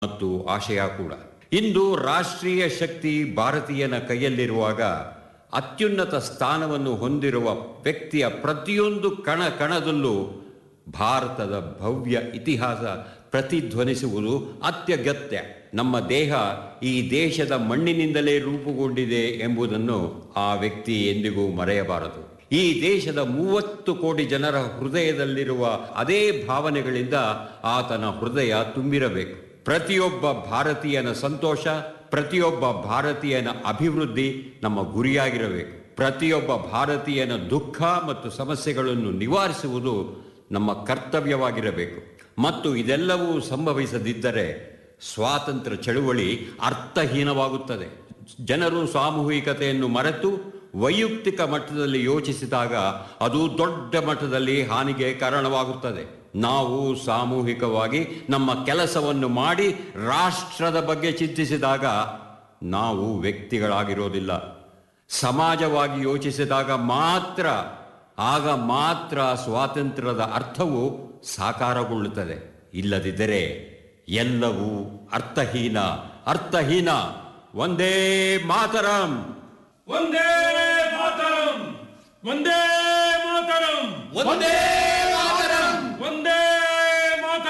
ಮತ್ತು ಆಶಯ ಕೂಡ ಇಂದು ರಾಷ್ಟ್ರೀಯ ಶಕ್ತಿ ಭಾರತೀಯನ ಕೈಯಲ್ಲಿರುವಾಗ ಅತ್ಯುನ್ನತ ಸ್ಥಾನವನ್ನು ಹೊಂದಿರುವ ವ್ಯಕ್ತಿಯ ಪ್ರತಿಯೊಂದು ಕಣ ಕಣದಲ್ಲೂ ಭಾರತದ ಭವ್ಯ ಇತಿಹಾಸ ಪ್ರತಿಧ್ವನಿಸುವುದು ಅತ್ಯಗತ್ಯ ನಮ್ಮ ದೇಹ ಈ ದೇಶದ ಮಣ್ಣಿನಿಂದಲೇ ರೂಪುಗೊಂಡಿದೆ ಎಂಬುದನ್ನು ಆ ವ್ಯಕ್ತಿ ಎಂದಿಗೂ ಮರೆಯಬಾರದು ಈ ದೇಶದ ಮೂವತ್ತು ಕೋಟಿ ಜನರ ಹೃದಯದಲ್ಲಿರುವ ಅದೇ ಭಾವನೆಗಳಿಂದ ಆತನ ಹೃದಯ ತುಂಬಿರಬೇಕು ಪ್ರತಿಯೊಬ್ಬ ಭಾರತೀಯನ ಸಂತೋಷ ಪ್ರತಿಯೊಬ್ಬ ಭಾರತೀಯನ ಅಭಿವೃದ್ಧಿ ನಮ್ಮ ಗುರಿಯಾಗಿರಬೇಕು ಪ್ರತಿಯೊಬ್ಬ ಭಾರತೀಯನ ದುಃಖ ಮತ್ತು ಸಮಸ್ಯೆಗಳನ್ನು ನಿವಾರಿಸುವುದು ನಮ್ಮ ಕರ್ತವ್ಯವಾಗಿರಬೇಕು ಮತ್ತು ಇದೆಲ್ಲವೂ ಸಂಭವಿಸದಿದ್ದರೆ ಸ್ವಾತಂತ್ರ್ಯ ಚಳುವಳಿ ಅರ್ಥಹೀನವಾಗುತ್ತದೆ ಜನರು ಸಾಮೂಹಿಕತೆಯನ್ನು ಮರೆತು ವೈಯಕ್ತಿಕ ಮಟ್ಟದಲ್ಲಿ ಯೋಚಿಸಿದಾಗ ಅದು ದೊಡ್ಡ ಮಟ್ಟದಲ್ಲಿ ಹಾನಿಗೆ ಕಾರಣವಾಗುತ್ತದೆ ನಾವು ಸಾಮೂಹಿಕವಾಗಿ ನಮ್ಮ ಕೆಲಸವನ್ನು ಮಾಡಿ ರಾಷ್ಟ್ರದ ಬಗ್ಗೆ ಚಿಂತಿಸಿದಾಗ ನಾವು ವ್ಯಕ್ತಿಗಳಾಗಿರೋದಿಲ್ಲ ಸಮಾಜವಾಗಿ ಯೋಚಿಸಿದಾಗ ಮಾತ್ರ ಆಗ ಮಾತ್ರ ಸ್ವಾತಂತ್ರ್ಯದ ಅರ್ಥವು ಸಾಕಾರಗೊಳ್ಳುತ್ತದೆ ಇಲ್ಲದಿದ್ದರೆ ಎಲ್ಲವೂ ಅರ್ಥಹೀನ ಅರ್ಥಹೀನ ಒಂದೇ ಮಾತರಂ ಒಂದೇ ಮಾತರಂ ಒಂದೇ ಮಾತರಂ ಒಂದೇ